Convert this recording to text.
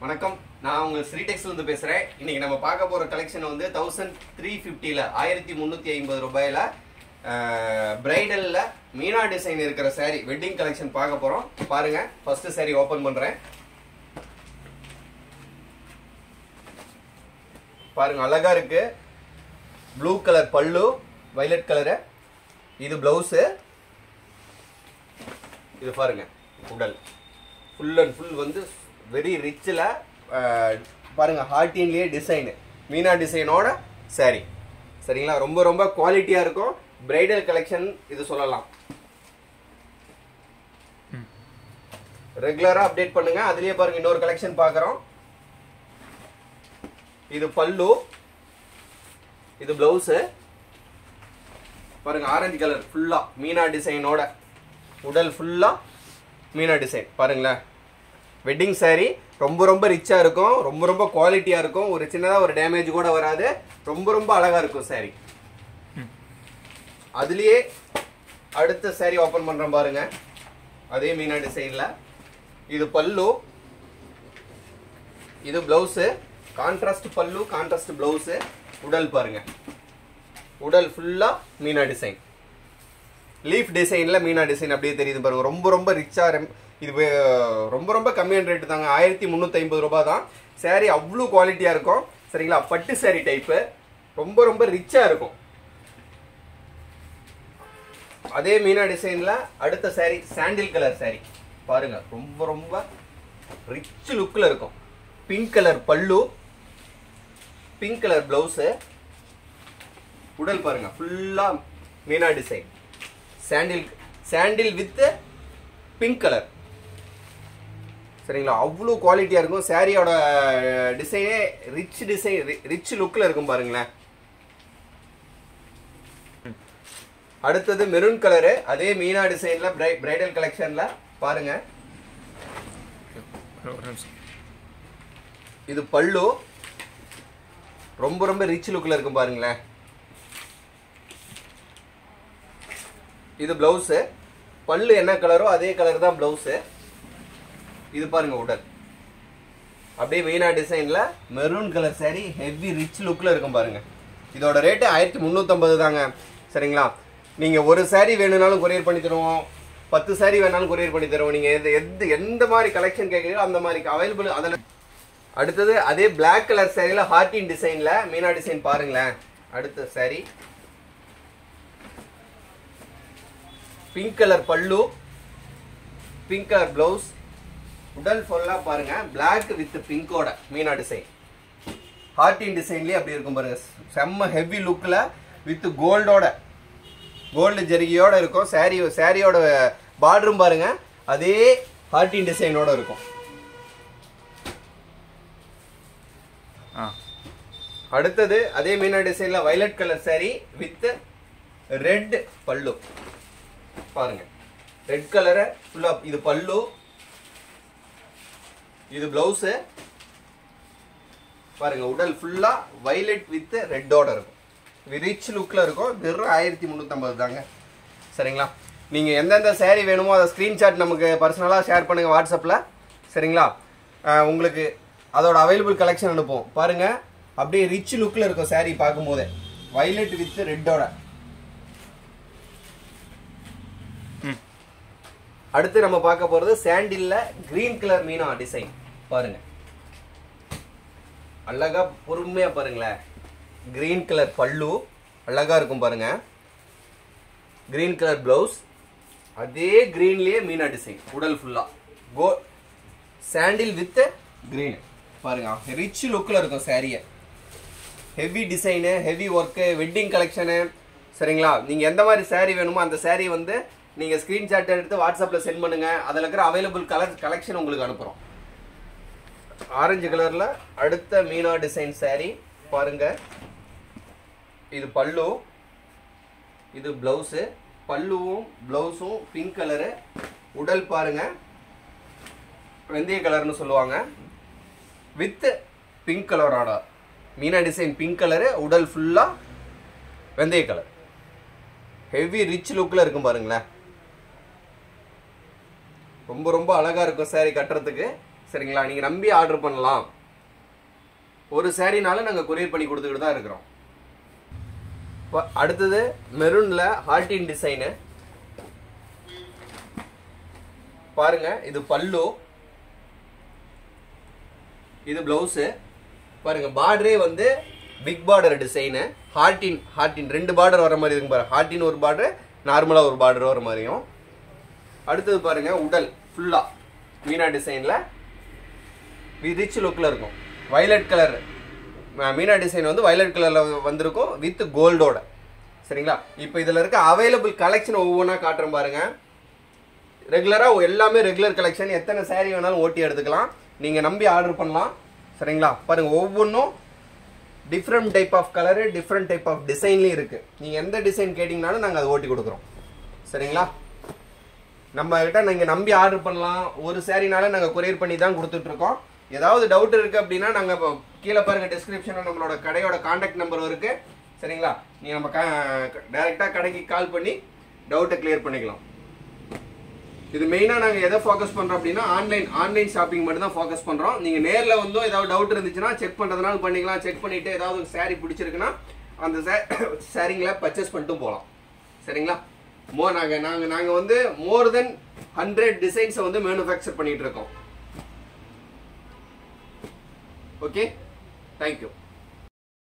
வணக்கம் நான் உங்க ஸ்ரீடெக்ஸ்ல இருந்து பேசுறேன் இன்னைக்கு நம்ம பார்க்க போற கலெக்ஷன் வந்து தௌசண்ட் த்ரீ ஃபிஃப்டியில் ஆயிரத்தி முந்நூற்றி ஐம்பது ரூபாயில பிரைடல்ல மீனா டிசைன் இருக்கிற saree வெட்டிங் கலெக்ஷன் பார்க்க போறோம் பாருங்க ஃபர்ஸ்ட் saree ஓபன் பண்றேன் பாருங்க அழகா இருக்கு blue colour pallu violet colour இது பிளவுஸு இது பாருங்க உடல் ஃபுல் அண்ட் ஃபுல் வந்து வெரி ரிச்சில் பாருங்க ஹார்டின்லேயே டிசைனு மீனா டிசைனோட saree சரிங்களா ரொம்ப ரொம்ப குவாலிட்டியாக இருக்கும் பிரைடல் கலெக்ஷன் இது சொல்லலாம் ரெகுலராக அப்டேட் பண்ணுங்க அதுலயே பாருங்க இன்னொரு கலெக்ஷன் பார்க்குறோம் இது பல்லு இது பிளவுஸு பாருங்க ஆரஞ்சு கலர் ஃபுல்லா மீனா டிசைனோட உடல் ஃபுல்லா மீனா டிசைன் பாருங்களேன் வெட்டிங் saree ரொம்ப ரொம்ப ரிச்சா இருக்கும் ரொம்ப ரொம்ப குவாலிட்டியா இருக்கும் ஒரு சின்னதா ஒரு டேமேஜ் கூட வராது ரொம்ப ரொம்ப அழகா இருக்கும் saree அதுலயே அடுத்த saree ஓபன் பண்றேன் பாருங்க அதே மீனா டிசைன்ல இது பல்லு இது blouse contrast pallu contrast blouse உடல் பாருங்க உடல் ஃபுல்லா மீனா டிசைன் லீஃப் டிசைன்ல மீனா டிசைன் அப்படியே தெரியுது பாருங்க ரொம்ப ரொம்ப ரிச்சா இது வே- ரொம்ப ரொம்ப கம்மியான ரேட்டு தாங்க ஆயிரத்தி முந்நூற்றி ஐம்பது ரூபாய் தான் saree அவ்வளோ குவாலிட்டியாக இருக்கும் சரிங்களா பட்டு saree டைப்பு ரொம்ப ரொம்ப ரிச்சா இருக்கும் அதே மீனா டிசைன்ல அடுத்த saree சாண்டில் கலர் saree பாருங்க ரொம்ப ரொம்ப ரிச் லுக்கில் இருக்கும் pink colour pallu pink colour blouse உடல் பாருங்க ஃபுல்லா Meena design sandal sandal with pink colour சரிங்களா அவ்வளோ குவாலிட்டியாக இருக்கும் சாரியோட டிசைனே ரிச் டிசைன் ரிச் லுக்கில் இருக்கும் பாருங்களேன் அடுத்தது மெரூன் கலரு அதே மீனா டிசைன்ல பிரைடல் கலெக்ஷன்ல பாருங்க ஒரு ஒரு நிமிஷம் இது பல்லு ரொம்ப ரொம்ப ரிச் லுக்கில் இருக்கும் பாருங்களேன் இது பிளவுஸு பல்லு என்ன கலரோ அதே கலர் தான் பிளவுஸு இது பாருங்க உடல் அப்படியே மீனா டிசைன்ல maroon colour saree heavy rich லுக்கில் இருக்கும் பாருங்க இதோட ரேட்டு ஆயிரத்தி முந்நூற்றம்பது தாங்க சரிங்களா நீங்கள் ஒரு saree வேணும்னாலும் கொரியர் பண்ணி தருவோம் பத்து saree வேணாலும் கொரியர் பண்ணி தருவோம் நீங்கள் எது எந்த எந்த மாதிரி கலெக்ஷன் கேட்குறீங்களோ அந்த மாதிரி அவைலபிள் அதில் அடுத்தது அதே Black கலர் சேரீல ஹார்டின் டிசைன்ல மீனா டிசைன் பாருங்களேன் அடுத்த saree pink colour pallu pink colour blouse உடல் ஃபுல்லா பாருங்க Black வித் பிங்கோட மீனா டிசைன் ஹார்டின் டிசைன்லயே அப்படி இருக்கும் பாருங்க செம்ம ஹெவி லுக்ல வித் கோல்டோட கோல்டு ஜெருகியோட இருக்கும் சாரி சாரியோட பார்டரும் பாருங்க அதே ஹார்டின் டிசைனோட இருக்கும் ஆ அடுத்தது அதே மீனா டிசைன்ல violet colour saree with red pallu பாருங்க ரெட் கலரை ஃபுல்லா இது பல்லு இது பிளவுஸு பாருங்க உடல் ஃபுல்லா வயலட் வித் ரெட்டோட இருக்கும் ரிச் லுக்ல இருக்கும் வெறும் ஆயிரத்தி முந்நூற்றம்பது தாங்க சரிங்களா நீங்கள் எந்தெந்த saree வேணுமோ அதை ஸ்க்ரீன்ஷாட் நமக்கு பர்சனலாக ஷேர் பண்ணுங்க வாட்ஸ்அப்பில் சரிங்களா அஹ் உங்களுக்கு அதோட அவைலபிள் கலெக்ஷன் அனுப்புவோம் பாருங்க அப்படியே ரிச் லுக்கில் இருக்கும் saree பார்க்கும்போதே வயலட் வித் ரெட்டோட ம் அடுத்து நம்ம பார்க்க போகிறது சாண்டில்ல கிரீன் கலர் மீனா டிசைன் பாருங்க அழகா பொறுமையா பாருங்களேன் கிரீன் கலர் பல்லு அழகா இருக்கும் பாருங்க கிரீன் கலர் பிளவுஸ் அதே கிரீன்லயே மீனா டிசைன் உடல் ஃபுல்லா கோ சாண்டில் வித் கிரீன் பாருங்க ரிச் லுக்கில் இருக்கும் சாரியை heavy design heavy work wedding collection சரிங்களா நீங்கள் எந்த மாதிரி saree வேணுமோ அந்த saree வந்து நீங்கள் ஸ்க்ரீன்ஷாட் எடுத்து வாட்ஸ்அப்பில் சென்ட் பண்ணுங்க அதில் இருக்கிற அவைலபிள் கலர் கலெக்ஷன் உங்களுக்கு அனுப்புகிறோம் ஆரஞ்சு கலரில் அடுத்த மீனா டிசைன் saree பாருங்க இது பல்லு இது ப்ளவுஸு பல்லுவும் ப்ளவுஸும் பிங்க் கலரு உடல் பாருங்க வெந்தய கலர்னு சொல்லுவாங்க வித் பிங்க் கலரோட மீனா டிசைன் பிங்க் கலரு உடல் ஃபுல்லாக வெந்தய கலர் ஹெவி ரிச் லுக்கில் இருக்கும் பாருங்களேன் ரொம்ப ரொம்ப அழகா இருக்கும் saree கட்டுறதுக்கு சரிங்களா நீங்கள் நம்பி ஆர்டர் பண்ணலாம் ஒரு சாரினாலும் நாங்கள் கொரியர் பண்ணி கொடுத்துக்கிட்டு தான் இருக்கிறோம் இப்ப அடுத்தது மெரூனில் ஹார்டின் டிசைனு பாருங்க இது பல்லு இது பிளவுஸு பாருங்க பார்டரே வந்து பிக் பார்டர் டிசைனு ஹார்டின் ஹார்டின் ரெண்டு பார்டர் வர மாதிரி இருக்கும் பாருங்க ஹார்டின் ஒரு பார்டர் நார்மலாக ஒரு பார்டர் வர மாதிரியும் அடுத்தது பாருங்க உடல் ஃபுல்லாக மீனா டிசைனில் ரிச் லுக்கில் இருக்கும் வயலட் கலர் மீனா டிசைன் வந்து வயலட் கலரில் வந்திருக்கும் வித் கோல்டோட சரிங்களா இப்போ இதில் இருக்க அவைலபிள் கலெக்ஷன் ஒவ்வொன்றா காட்டுறேன் பாருங்க ரெகுலராக எல்லாமே ரெகுலர் கலெக்ஷன் எத்தனை saree வேணாலும் ஓட்டி எடுத்துக்கலாம் நீங்கள் நம்பி ஆர்டர் பண்ணலாம் சரிங்களா பாருங்க ஒவ்வொன்றும் different type of colour different type of டிசைன்லேயும் இருக்குது நீங்கள் எந்த டிசைன் கேட்டிங்கனாலும் நாங்கள் அதை ஓட்டி கொடுக்குறோம் சரிங்களா நம்ம கிட்ட நீங்கள் நம்பி ஆர்டர் பண்ணலாம் ஒரு சாரினால நாங்கள் கொரியர் பண்ணி தான் கொடுத்துட்ருக்கோம் ஏதாவது டவுட் இருக்குது அப்படின்னா நாங்கள் இப்போ கீழே பாருங்க டிஸ்கிரிப்ஷனில் நம்மளோட கடையோட காண்டாக்ட் நம்பர் இருக்கு சரிங்களா நீங்கள் நம்ம டைரெக்டாக கடைக்கு கால் பண்ணி டவுட்டை கிளியர் பண்ணிக்கலாம் இது மெயினாக நாங்கள் எதை ஃபோக்கஸ் பண்ணுறோம் அப்படின்னா ஆன்லைன் ஆன்லைன் ஷாப்பிங் மட்டும் தான் ஃபோக்கஸ் பண்ணுறோம் நீங்கள் நேரில் வந்தோ ஏதாவது டவுட் இருந்துச்சுன்னா செக் பண்ணுறதுனால பண்ணிக்கலாம் செக் பண்ணிவிட்டு ஏதாவது saree பிடிச்சிருக்குன்னா அந்த சாரீங்களை பர்ச்சேஸ் பண்ணிட்டு போகலாம் சரிங்களா மோ நாங்கள் நாங்கள் நாங்கள் வந்து மோர் தென் ஹண்ட்ரட் டிசைன்ஸை வந்து மேனுஃபேக்சர் பண்ணிட்டு இருக்கோம் ஓகே தேங்க்யூ